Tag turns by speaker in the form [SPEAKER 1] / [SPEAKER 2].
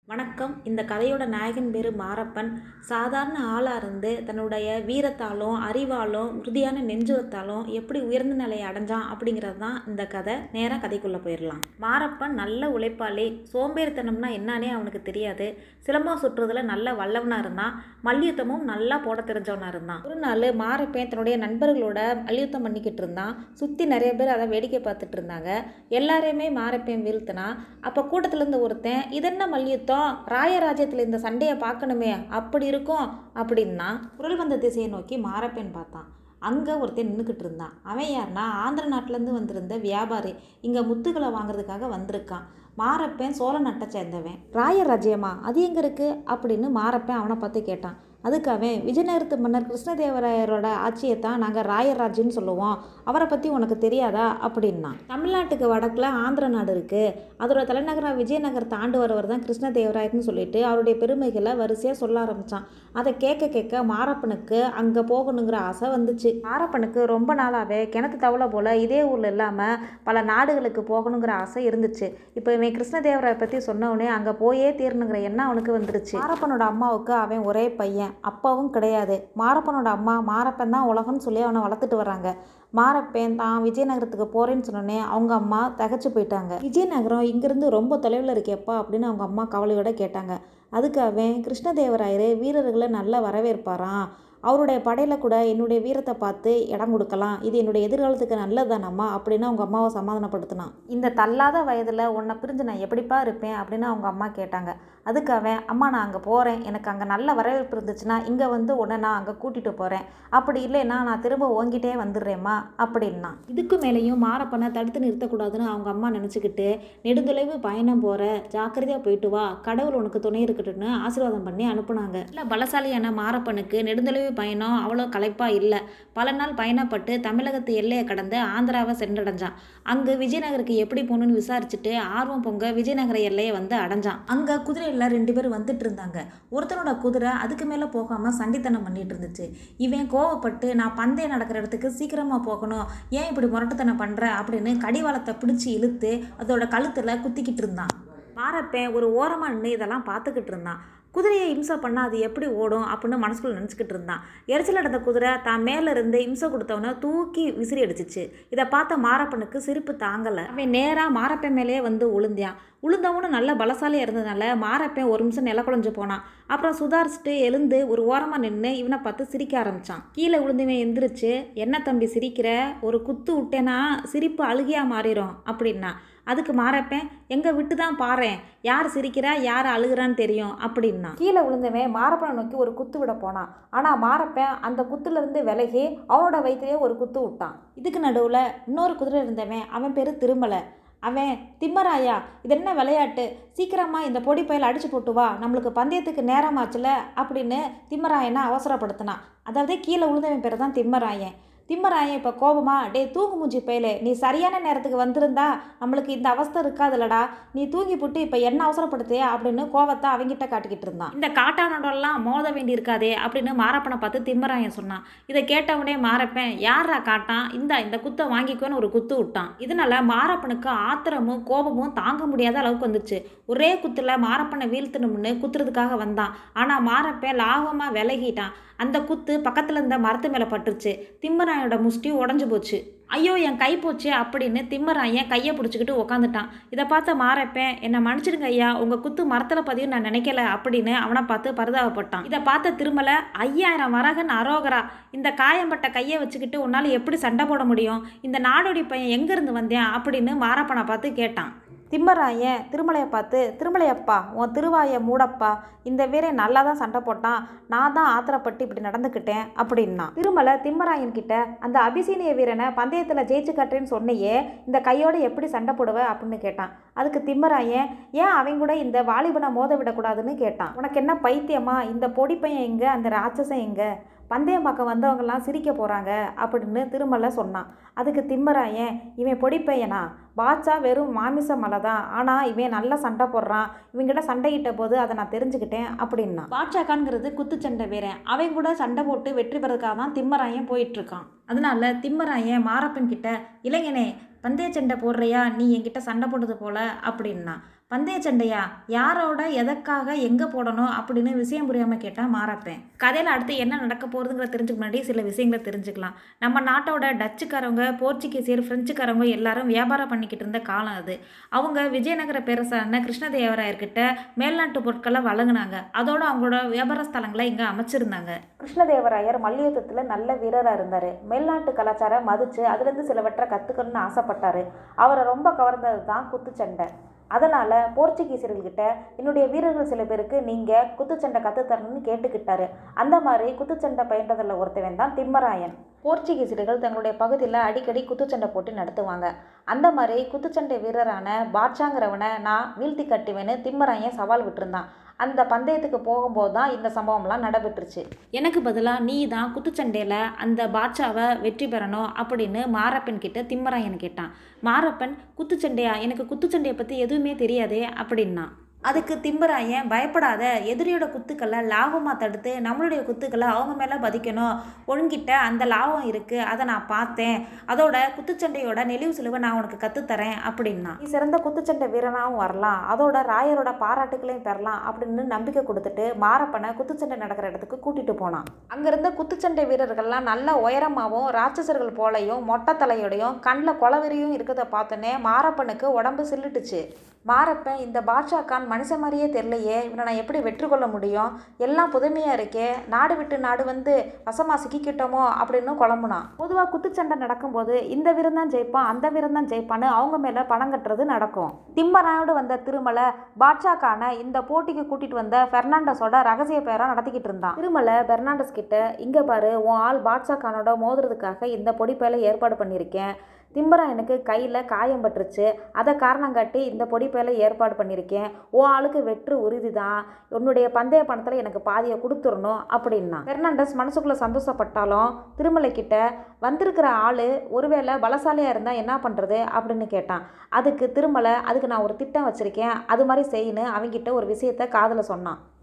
[SPEAKER 1] வணக்கம் இந்த கதையோட நாயகன் பேர் மாரப்பன் சாதாரண ஆளாக இருந்து தன்னுடைய வீரத்தாலும் அறிவாலும் உறுதியான நெஞ்சுவத்தாலும் எப்படி உயர்ந்த நிலையை அடைஞ்சான் அப்படிங்கிறது தான் இந்த கதை நேராக கதைக்குள்ளே போயிடலாம் மாரப்பன் நல்ல உழைப்பாளி சோம்பேறித்தனம்னா என்னன்னே அவனுக்கு தெரியாது சிலம்பம் சுற்றுறதுல நல்ல வல்லவனாக இருந்தான் மல்யுத்தமும் நல்லா போட தெரிஞ்சவனாக இருந்தான் ஒரு நாள் மாரப்பன் தன்னுடைய நண்பர்களோட மல்யுத்தம் பண்ணிக்கிட்டு இருந்தான் சுற்றி நிறைய பேர் அதை வேடிக்கை பார்த்துட்டு இருந்தாங்க எல்லாரையுமே மாரப்பன் வீழ்த்தினா அப்போ கூட்டத்தில் இருந்த ஒருத்தன் இதென்ன மல்யுத்தம் ராயராஜ்யத்தில் இந்த சண்டையை பார்க்கணுமே அப்படி இருக்கும் அப்படின்னா குரல் வந்த திசையை நோக்கி மாரப்பன் பார்த்தான் அங்கே ஒருத்தன் நின்றுக்கிட்டு இருந்தான் அவன் யாருன்னா ஆந்திர நாட்டிலேருந்து வந்திருந்த வியாபாரி இங்கே முத்துக்களை வாங்குறதுக்காக வந்திருக்கான் மாரப்பன் சோழ நாட்டை சேர்ந்தவன் ராயராஜ்யமா அது எங்கே இருக்குது அப்படின்னு மாரப்பன் அவனை பார்த்து கேட்டான் அதுக்கு அவன் விஜயநகரத்து மன்னர் கிருஷ்ணதேவராயரோட ஆட்சியை தான் நாங்கள் ராயராஜ்யன்னு சொல்லுவோம் அவரை பற்றி உனக்கு தெரியாதா அப்படின்னா தமிழ்நாட்டுக்கு வடக்கில் ஆந்திர நாடு இருக்குது அதோட தலைநகரம் விஜயநகரத்தை ஆண்டு வரவர் தான் கிருஷ்ணதேவராயர்னு சொல்லிட்டு அவருடைய பெருமைகளை வரிசையாக சொல்ல ஆரம்பித்தான் அதை கேட்க கேட்க மாரப்பனுக்கு அங்கே போகணுங்கிற ஆசை வந்துச்சு மாரப்பனுக்கு ரொம்ப நாளாகவே கிணத்து தவளை போல் இதே ஊரில் இல்லாமல் பல நாடுகளுக்கு போகணுங்கிற ஆசை இருந்துச்சு இப்போ இவன் கிருஷ்ணதேவராய பற்றி சொன்னவனே அங்கே போயே தீரணுங்கிற எண்ணம் அவனுக்கு வந்துருச்சு மாரப்பனோட அம்மாவுக்கு அவன் ஒரே பையன் அப்பாவும் கிடையாது மாரப்பனோட அம்மா மாரப்பன் தான் உலகம்னு சொல்லி அவனை வளர்த்துட்டு வராங்க மாரப்பன் தான் விஜயநகரத்துக்கு போகிறேன்னு சொன்னோன்னே அவங்க அம்மா தகச்சு போயிட்டாங்க விஜயநகரம் இங்கேருந்து ரொம்ப தொலைவில் இருக்கேப்பா அப்படின்னு அவங்க அம்மா கவலையோட கேட்டாங்க அதுக்கு அவன் கிருஷ்ணதேவராயர் வீரர்களை நல்லா வரவேற்பாராம் அவருடைய படையில் கூட என்னுடைய வீரத்தை பார்த்து இடம் கொடுக்கலாம் இது என்னுடைய எதிர்காலத்துக்கு நல்லதுதானம்மா அப்படின்னு அவங்க அம்மாவை சமாதானப்படுத்தினான் இந்த தள்ளாத வயதில் உன்னை பிரிஞ்சு நான் எப்படிப்பா இருப்பேன் அப்படின்னு அவங்க அம்மா கேட்டாங்க அதுக்கு அவன் அம்மா நான் அங்கே போகிறேன் எனக்கு அங்கே நல்ல வரவேற்பு இருந்துச்சுன்னா இங்கே வந்து உடனே நான் அங்கே கூட்டிகிட்டு போகிறேன் அப்படி இல்லைன்னா நான் திரும்ப ஓங்கிட்டே வந்துடுறேம்மா அப்படின்னா இதுக்கு மேலேயும் மாரப்பனை தடுத்து நிறுத்தக்கூடாதுன்னு அவங்க அம்மா நினச்சிக்கிட்டு நெடுந்தொலைவு பயணம் போகிற ஜாக்கிரதையாக போயிட்டு வா கடவுள் உனக்கு துணை இருக்கட்டும்னு ஆசீர்வாதம் பண்ணி அனுப்புனாங்க இல்லை பலசாலியான மாரப்பனுக்கு நெடுந்தொலைவு பயணம் அவ்வளோ களைப்பாக இல்லை பல நாள் பயணப்பட்டு தமிழகத்து எல்லையை கடந்து ஆந்திராவை சென்றடைஞ்சான் அங்கு விஜயநகருக்கு எப்படி போகணுன்னு விசாரிச்சுட்டு ஆர்வம் பொங்க விஜயநகர எல்லையை வந்து அடைஞ்சான் அங்கே குதிரையில் ரெண்டு பேர் வந்துட்டு இருந்தாங்க ஒருத்தனோட குதிரை அதுக்கு மேலே போகாமல் சண்டித்தனம் பண்ணிட்டு இருந்துச்சு இவன் கோவப்பட்டு நான் பந்தயம் நடக்கிற இடத்துக்கு சீக்கிரமாக போகணும் ஏன் இப்படி முரட்டுத்தனம் பண்ணுற அப்படின்னு கடிவாளத்தை பிடிச்சி இழுத்து அதோட கழுத்தில் குத்திக்கிட்டு இருந்தான் மாரப்பேன் ஒரு ஓரமாக நின்று இதெல்லாம் பார்த்துக்கிட்டு இருந்தான் குதிரையை இம்சை பண்ணால் அது எப்படி ஓடும் அப்படின்னு மனசுக்குள்ள நினச்சிக்கிட்டு இருந்தான் எரிச்சல் அடைந்த குதிரை தான் மேலே இருந்து இம்சை கொடுத்தவன தூக்கி விசிறி அடிச்சிச்சு இதை பார்த்த மாரப்பனுக்கு சிரிப்பு தாங்கலை அவன் நேராக மாரப்பன் மேலேயே வந்து உளுந்தான் உளுந்தவனும் நல்ல பலசாலியாக இருந்ததுனால மாரப்பன் ஒரு நிமிஷம் நில குழஞ்சு போனான் அப்புறம் சுதாரிச்சுட்டு எழுந்து ஒரு ஓரமாக நின்று இவனை பார்த்து சிரிக்க ஆரம்பித்தான் கீழே விழுந்தவன் எந்திரிச்சு என்ன தம்பி சிரிக்கிற ஒரு குத்து விட்டேன்னா சிரிப்பு அழுகியாக மாறிடும் அப்படின்னா அதுக்கு மாறப்பேன் எங்கே விட்டு தான் பாறேன் யார் சிரிக்கிறா யார் அழுகிறான்னு தெரியும் அப்படின்னா கீழே விழுந்தவன் மாரப்பனை நோக்கி ஒரு குத்து விட போனான் ஆனால் மாரப்பன் அந்த குத்துலேருந்து விலகி அவனோட வயிற்றுலேயே ஒரு குத்து விட்டான் இதுக்கு நடுவில் இன்னொரு குதிரை இருந்தவன் அவன் பேர் திருமலை அவன் திம்மராயா இது என்ன விளையாட்டு சீக்கிரமாக இந்த பொடி பயில அடிச்சு போட்டு வா நம்மளுக்கு பந்தயத்துக்கு நேரமாச்சுல அப்படின்னு திம்மராயனை அவசரப்படுத்தினான் அதாவது கீழே விழுந்தவன் பேர் தான் திம்மராயன் திம்மராயன் இப்போ கோபமா டே தூங்கு மூஞ்சி பயலே நீ சரியான நேரத்துக்கு வந்திருந்தா நம்மளுக்கு இந்த அவஸ்தை இருக்காதுல்லடா நீ தூங்கி போட்டு இப்போ என்ன அவசரப்படுத்திய அப்படின்னு கோவத்தை அவங்கிட்ட காட்டிக்கிட்டு இருந்தான் இந்த காட்டானோடலாம் மோத வேண்டி இருக்காதே அப்படின்னு மாரப்பனை பார்த்து திம்மராயன் சொன்னான் இதை கேட்டவனே மாரப்பேன் யாரா காட்டான் இந்த இந்த குத்தை வாங்கிக்கோன்னு ஒரு குத்து விட்டான் இதனால மாரப்பனுக்கு ஆத்திரமும் கோபமும் தாங்க முடியாத அளவுக்கு வந்துச்சு ஒரே குத்துல மாரப்பனை வீழ்த்தணும்னு குத்துறதுக்காக வந்தான் ஆனால் மாரப்பன் லாபமாக விலகிட்டான் அந்த குத்து பக்கத்தில் இருந்த மரத்து மேலே பட்டுருச்சு திம்மராயனோட முஷ்டி உடஞ்சி போச்சு ஐயோ என் கை போச்சு அப்படின்னு திம்மராயன் கையை பிடிச்சிக்கிட்டு உக்காந்துட்டான் இதை பார்த்த மாறப்பேன் என்னை மன்னிச்சிடுங்க ஐயா உங்கள் குத்து மரத்தில் பதிவு நான் நினைக்கல அப்படின்னு அவனை பார்த்து பரிதாபப்பட்டான் இதை பார்த்த திருமலை ஐயாயிரம் வரகன் அரோகரா இந்த காயம்பட்ட கையை வச்சுக்கிட்டு உன்னால் எப்படி சண்டை போட முடியும் இந்த நாடோடி பையன் எங்கேருந்து வந்தேன் அப்படின்னு மாரப்பனை பார்த்து கேட்டான் திம்மராயன் திருமலையை பார்த்து திருமலையப்பா உன் திருவாயை மூடப்பா இந்த வீரன் நல்லா தான் சண்டை போட்டான் நான் தான் ஆத்திரப்பட்டு இப்படி நடந்துக்கிட்டேன் அப்படின்னா திருமலை திம்மராயன் கிட்ட அந்த அபிசீனிய வீரனை பந்தயத்தில் ஜெயிச்சு காட்டுறேன்னு சொன்னையே இந்த கையோட எப்படி சண்டை போடுவ அப்படின்னு கேட்டான் அதுக்கு திம்மராயன் ஏன் அவன் கூட இந்த வாலிபனை மோத விடக்கூடாதுன்னு கேட்டான் உனக்கு என்ன பைத்தியமா இந்த பொடி பையன் எங்க அந்த ராட்சசன் எங்க பந்தயம் பார்க்க வந்தவங்கெல்லாம் சிரிக்க போகிறாங்க அப்படின்னு திருமலை சொன்னான் அதுக்கு திம்மராயன் இவன் பொடி பையனா பாட்சா வெறும் மாமிச மலை தான் ஆனால் இவன் நல்லா சண்டை போடுறான் இவங்கிட்ட சண்டையிட்ட போது அதை நான் தெரிஞ்சுக்கிட்டேன் அப்படின்னா பாட்சாக்கான்ங்கிறது குத்துச்சண்டை வீரன் அவன் கூட சண்டை போட்டு வெற்றி பெறதுக்காக தான் திம்மராயன் போயிட்டு இருக்கான் அதனால திம்மராயன் மாரப்பன் கிட்ட இளைஞனே பந்தய சண்டை போடுறியா நீ என்கிட்ட சண்டை போடுறது போல அப்படின்னா பந்தய சண்டையா யாரோட எதற்காக எங்கே போடணும் அப்படின்னு விஷயம் புரியாமல் கேட்டால் மாறப்பேன் கதையில் அடுத்து என்ன நடக்க போகிறதுங்கிற தெரிஞ்சுக்க முன்னாடி சில விஷயங்களை தெரிஞ்சுக்கலாம் நம்ம நாட்டோட டச்சுக்காரவங்க போர்ச்சுகீசியர் ஃப்ரெஞ்சுக்காரவங்க எல்லாரும் வியாபாரம் பண்ணிக்கிட்டு இருந்த காலம் அது அவங்க விஜயநகர பேரரசான கிருஷ்ணதேவராயர்கிட்ட மேல்நாட்டு பொருட்களை வழங்கினாங்க அதோட அவங்களோட வியாபார ஸ்தலங்களை இங்கே அமைச்சிருந்தாங்க கிருஷ்ணதேவராயர் மல்யுத்தத்தில் நல்ல வீரராக இருந்தார் மேல்நாட்டு கலாச்சாரம் மதித்து அதுலேருந்து சிலவற்றை கற்றுக்கணும்னு ஆசைப்பட்டார் அவரை ரொம்ப கவர்ந்தது தான் குத்துச்சண்டை அதனால் போர்ச்சுகீசியர்கள்கிட்ட என்னுடைய வீரர்கள் சில பேருக்கு நீங்கள் குத்துச்சண்டை கற்றுத்தரணும்னு கேட்டுக்கிட்டாரு அந்த மாதிரி குத்துச்சண்டை பயின்றதில் ஒருத்தவன் தான் திம்மராயன் போர்ச்சுகீசியர்கள் தங்களுடைய பகுதியில் அடிக்கடி குத்துச்சண்டை போட்டி நடத்துவாங்க அந்த மாதிரி குத்துச்சண்டை வீரரான பாட்சாங்கிறவனை நான் வீழ்த்தி கட்டுவேன்னு திம்மராயன் சவால் விட்டுருந்தான் அந்த பந்தயத்துக்கு போகும்போது தான் இந்த சம்பவம்லாம் நடைபெற்றுச்சு எனக்கு பதிலாக நீ தான் குத்துச்சண்டையில் அந்த பாட்சாவை வெற்றி பெறணும் அப்படின்னு மாரப்பன் கிட்ட திம்மராயன் கேட்டான் மாரப்பன் குத்துச்சண்டையா எனக்கு குத்துச்சண்டையை பற்றி எதுவுமே தெரியாதே அப்படின்னா அதுக்கு திம்பராயன் பயப்படாத எதிரியோட குத்துக்களை லாபமாக தடுத்து நம்மளுடைய குத்துக்களை அவங்க மேலே பதிக்கணும் ஒழுங்கிட்ட அந்த லாபம் இருக்குது அதை நான் பார்த்தேன் அதோட குத்துச்சண்டையோட நெளிவு சிலுவை நான் உனக்கு கற்றுத்தரேன் அப்படின்னா நீ சிறந்த குத்துச்சண்டை வீரனாகவும் வரலாம் அதோட ராயரோட பாராட்டுகளையும் பெறலாம் அப்படின்னு நம்பிக்கை கொடுத்துட்டு மாரப்பனை குத்துச்சண்டை நடக்கிற இடத்துக்கு கூட்டிகிட்டு போனான் அங்கேருந்த குத்துச்சண்டை வீரர்கள்லாம் நல்ல உயரமாகவும் ராட்சசர்கள் போலையும் மொட்டை தலையோடையும் கண்ணில் குளவெறியும் இருக்கிறத பார்த்தோன்னே மாரப்பனுக்கு உடம்பு சில்லிட்டுச்சு மாரப்பன் இந்த பாட்ஷா கான் மனுஷன் மாதிரியே தெரிலையே இவனை நான் எப்படி வெற்றி கொள்ள முடியும் எல்லாம் புதுமையாக இருக்கே நாடு விட்டு நாடு வந்து வசமாக சிக்கிக்கிட்டோமோ அப்படின்னு குழம்புனான் பொதுவாக குத்துச்சண்டை நடக்கும்போது இந்த வீரன் தான் ஜெயிப்பான் அந்த வீரன் தான் ஜெயிப்பான்னு அவங்க மேலே பணம் கட்டுறது நடக்கும் திம்மராயோடு வந்த திருமலை பாட்ஷா கானை இந்த போட்டிக்கு கூட்டிகிட்டு வந்த பெர்னாண்டஸோட ரகசிய பேராக நடத்திக்கிட்டு இருந்தான் திருமலை பெர்னாண்டஸ் கிட்ட இங்கே பாரு உன் ஆள் பாட்ஷா கானோட மோதுறதுக்காக இந்த பொடிப்பையில ஏற்பாடு பண்ணியிருக்கேன் திம்பராயனுக்கு கையில் காயம் பட்டுருச்சு அதை காரணம் காட்டி இந்த பொடிப்பையில ஏற்பாடு பண்ணியிருக்கேன் உன் ஆளுக்கு வெற்று உறுதி தான் உன்னுடைய பந்தய பணத்தில் எனக்கு பாதியை கொடுத்துடணும் அப்படின்னா பெர்னாண்டஸ் மனசுக்குள்ளே சந்தோஷப்பட்டாலும் திருமலை கிட்ட வந்திருக்கிற ஆள் ஒருவேளை பலசாலியாக இருந்தால் என்ன பண்ணுறது அப்படின்னு கேட்டான் அதுக்கு திருமலை அதுக்கு நான் ஒரு திட்டம் வச்சுருக்கேன் அது மாதிரி செய்யணும் அவங்கிட்ட ஒரு விஷயத்த காதில் சொன்னான்